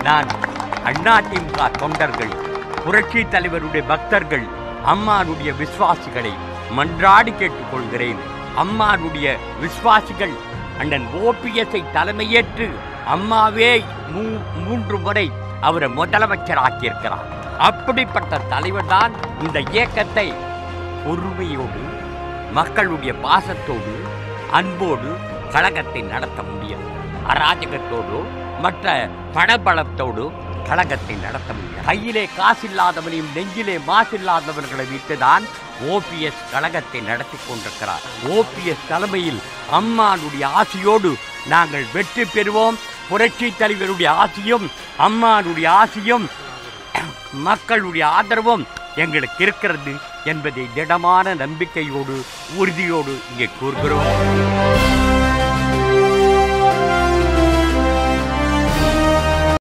நான் அதிமுக தொண்டர்கள் புரட்சி தலைவருடைய பக்தர்கள் அம்மானுடைய விசுவாசிகளை மன்றாடி கேட்டுக்கொள்கிறேன் அம்மானுடைய விசுவாசிகள் அண்ணன் ஓபிஎஸ்ஐ தலைமையேற்று அம்மாவே மூ- மூன்று முறை அவரை முதலமைச்சராக்கியிருக்கிறார் அப்படிப்பட்ட தலைவர் தான் இந்த இயக்கத்தை பொறுமையோடு மக்களுடைய பாசத்தோடு அன்போடு கழகத்தை நடத்த முடியும் அராஜகத்தோடு மற்ற பணபலத்தோடு கழகத்தை நடத்த முடியும் கையிலே காசில்லாதவனையும் நெஞ்சிலே மாசில்லாதவர்களை விட்டுதான் ஓபிஎஸ் கழகத்தை நடத்தி கொண்டிருக்கிறார் ஓபிஎஸ் தலைமையில் அம்மானுடைய ஆசையோடு நாங்கள் வெற்றி பெறுவோம் புரட்சி தலைவருடைய ஆசையும் அம்மானுடைய ஆசையும் மக்களுடைய ஆதரவும் எங்களுக்கு இருக்கிறது என்பதை திடமான நம்பிக்கையோடு உறுதியோடு இங்கே கூறுகிறோம்